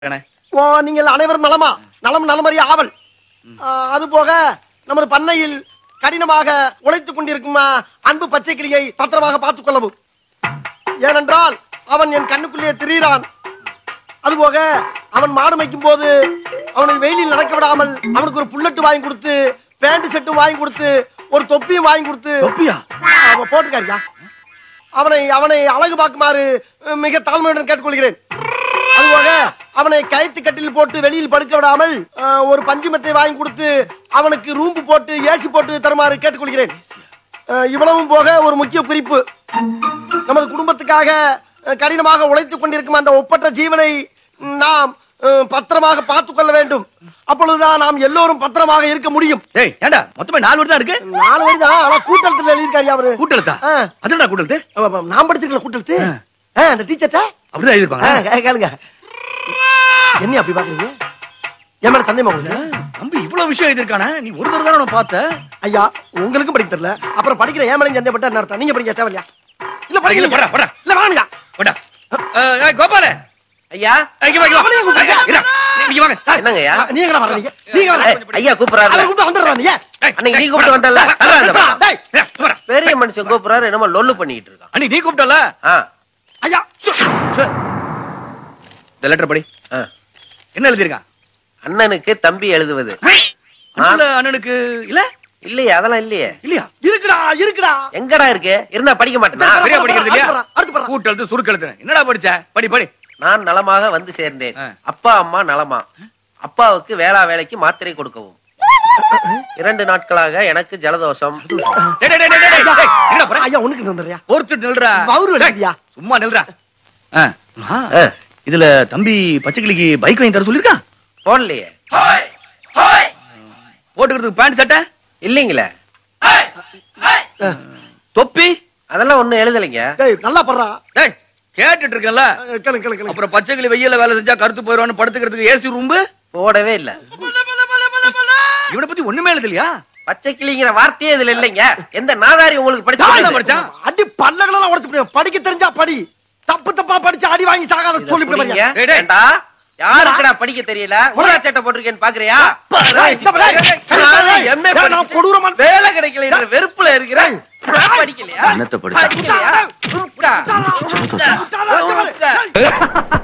அண்ணே. ஓ நீங்கள் அனைவரும் நலமா நலம் நலமறிய ஆவல் ஆ, அது போக நமது பண்ணையில் கடினமாக உழைத்துக் கொண்டிருக்கும் ஆ, அன்பு பச்சை கிளியை பத்திரமாக பார்த்துக் கொள்ளவும் ஏனென்றால் அவன் என் கண்ணுக்குள்ளே திரியிறான் அதுபோக அவன் மாடு மேய்க்கும் போது அவனை வெயிலில் நடக்க விடாமல் அவனுக்கு ஒரு புல்லட்டு வாங்கி கொடுத்து பேண்ட் செட்டும் வாங்கி கொடுத்து ஒரு தொப்பியும் வாங்கி கொடுத்து தொப்பியா அவன் போட்டுக்காரியா அவனை அவனை அழகு பார்க்குமாறு அஹ், மிக தாழ்மையுடன் கேட்டுக்கொள்கிறேன் அதுபோக அவனை கயித்து கட்டில் போட்டு வெளியில் படுக்க விடாமல் அஹ், ஒரு பஞ்சுமத்தை வாங்கி கொடுத்து அவனுக்கு ரூம்பு போட்டு ஏசி போட்டு தருமாறு கேட்டுக்கொள்கிறேன் அஹ், இவ்வளவும் போக ஒரு முக்கிய குறிப்பு நமது குடும்பத்துக்காக அஹ், கடினமாக உழைத்துக் கொண்டிருக்கும் அந்த ஒப்பற்ற ஜீவனை நாம் அஹ், பத்திரமாக பார்த்துக் கொள்ள வேண்டும் அப்பொழுதுதான் நாம் எல்லோரும் பத்திரமாக இருக்க முடியும் டேய் ஏண்டா மொத்தமே நாலு வருடம் இருக்கு நாலு வயது தான் ஆனா கூட்டத்தில் எழுதியிருக்காரு அவரு கூட்டெழுத்தா ஆ. அதுடா கூட்டெழுத்து அப்ப, அப்ப, நான் படிச்சிருக்கல கூட்டத்து ஆ. அந்த டீச்சர்ட்ட அப்படிதான் எழுதிருப்பாங்க கேளுங்க என்ன அப்படி பாக்குறீங்க என் மேல சந்தேகமா உங்களுக்கு தம்பி இவ்வளவு விஷயம் எழுதிருக்கானே நீ ஒரு தடவை தானே நான் பார்த்த ஐயா உங்களுக்கும் படிக்க தெரியல அப்புறம் படிக்கிற ஏன் மேலையும் சந்தேகப்பட்டா என்ன அர்த்தம் நீங்க படிக்க தேவையா இல்ல இல்ல, படிக்கல போடா, போடா. இல்ல வாங்க போடா அஹ், ஏய், கோபால ஐயா இங்க வா, இங்க வா. அவனையும் கூப்பிடுங்க. இருடா, நீ இங்க வாங்க என்னங்க ஐயா நீங்க என்ன வர்றீங்க நீங்க ஏய், ஐயா கூப்பிடுறாரு அவரை கூப்பிட்டு வந்துடுறான் நீ டேய், அன்னைக்கு நீ டேய், கூப்பிட்டு போடா. வந்தல்ல? வா, வா, வா, வா. டேய். டேய், போடா. பெரிய மனுஷன் கூப்பிடுறாரு என்னமோ லொல்லு பண்ணிட்டு இருக்கான் அன்னைக்கு நீ கூப்பிட்டல ஆ, ஐயா சு. சு. இந்த லெட்டர் படி ஆ. என்ன எழுதிருக்கான் அண்ணனுக்கு தம்பி எழுதுவது அண்ணல அண்ணனுக்கு இல்ல இல்லையே அதெல்லாம் இல்லையே இல்லையா இருக்குடா இருக்குடா எங்கடா இருக்கு இருந்தா படிக்க மாட்டேனா சரியா படிக்கிறது இல்லையா அடுத்து போறா, அடுத்து போறா. கூட்டெழுத்து சுருக்கெழுத்து என்னடா படிச்ச படி படி நான் நலமாக வந்து சேர்ந்தேன் ஆ. அப்பா அம்மா நலமா அப்பாவுக்கு வேளா வேலைக்கு மாத்திரை கொடுக்கவும் இரண்டு நாட்களாக எனக்கு ஜலதோஷம் டேய், டேய், டேய், டேய், டேய், டேய், என்னடா போற? ஐயா உனக்கு வந்துடுறியா பொறுத்து நில்றா வவுறு வலிக்குதியா? சும்மா நில்றா ஆ, ஆ, ஆ, இதுல தம்பி பச்சைக்கிளிக்கு பைக் வாங்கி தர சொல்லிருக்கான் போடலையே போட்டுக்கிறதுக்கு பேண்ட் சட்டை இல்லைங்களே தொப்பி அதெல்லாம் ஒண்ணும் எழுதலைங்க டேய் நல்லா படுறா டேய் கேட்டுட்டு இருக்கல அஹ், கேளுங்க கேளுங்க கேளுங்க அப்புறம் பச்சைக்கிளி வெயில்ல வேலை செஞ்சா கருத்து போயிடுவான்னு படுத்துக்கிறதுக்கு ஏசி ரூம்பு போடவே இல்ல இவனை பத்தி ஒண்ணுமே எழுதலையா பச்சை கிளிங்கிற வார்த்தையே இதுல இல்லைங்க எந்த நாதாரி உங்களுக்கு யார் படிச்சு படிச்சான்? அடி பல்லகளெல்லாம் உடைச்சு போடுவேன். படிக்க தெரிஞ்சா படி தப்பு தப்பா படிச்சு அடி வாங்கி சாகாத சொல்லி புடிங்க. டேய், டேய். ஏண்டா, யாருக்குடா படிக்க தெரியல ஊதா சட்டை போட்டிருக்கேன்னு பாக்குறியா நானும் MA நான் கொடூரமான வேலை கிடைக்கல என்ற வெறுப்புல இருக்கிறேன் படிக்கலையா என்னத்த படிச்சா? படிக்கலையா? உட்கா. உட்கா. உட்கா.